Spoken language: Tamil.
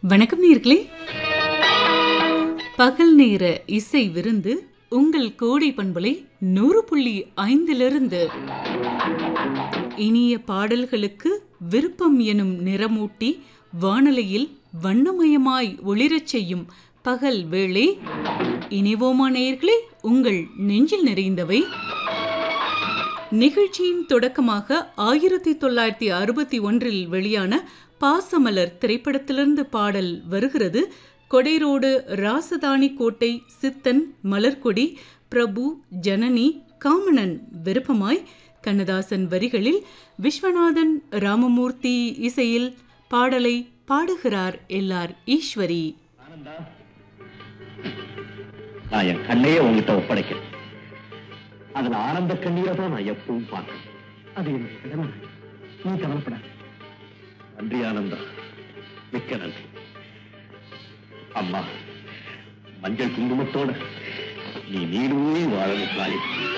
வணக்கம் நேர்களே பகல் நேர இசை விருந்து உங்கள் கோடை பண்பலை நூறு புள்ளி ஐந்திலிருந்து இனிய பாடல்களுக்கு விருப்பம் எனும் நிறமூட்டி வானலையில் வண்ணமயமாய் ஒளிரச் செய்யும் பகல் வேளை இனிவோமா நேயர்களே உங்கள் நெஞ்சில் நிறைந்தவை நிகழ்ச்சியின் தொடக்கமாக ஆயிரத்தி தொள்ளாயிரத்தி அறுபத்தி ஒன்றில் வெளியான பாசமலர் திரைப்படத்திலிருந்து பாடல் வருகிறது கொடைரோடு ராசதானி கோட்டை சித்தன் மலர்கொடி பிரபு ஜனனி காமணன் விருப்பமாய் கண்ணதாசன் வரிகளில் விஸ்வநாதன் ராமமூர்த்தி இசையில் பாடலை பாடுகிறார் எல்லார் ஈஸ்வரி ஆனந்தா நான் என் கண்ணையே உங்ககிட்ட ஒப்படைக்கிறேன் அதுல ஆனந்த கண்ணீரை தான் நான் எப்பவும் பார்க்கிறேன் அது என்னுடைய கடமை நீ கவலைப்படாத நன்றி ஆனந்தா மிக்க நன்றி அம்மா மஞ்சள் குங்குமத்தோட நீ நீடூழி வாழணும் தாயே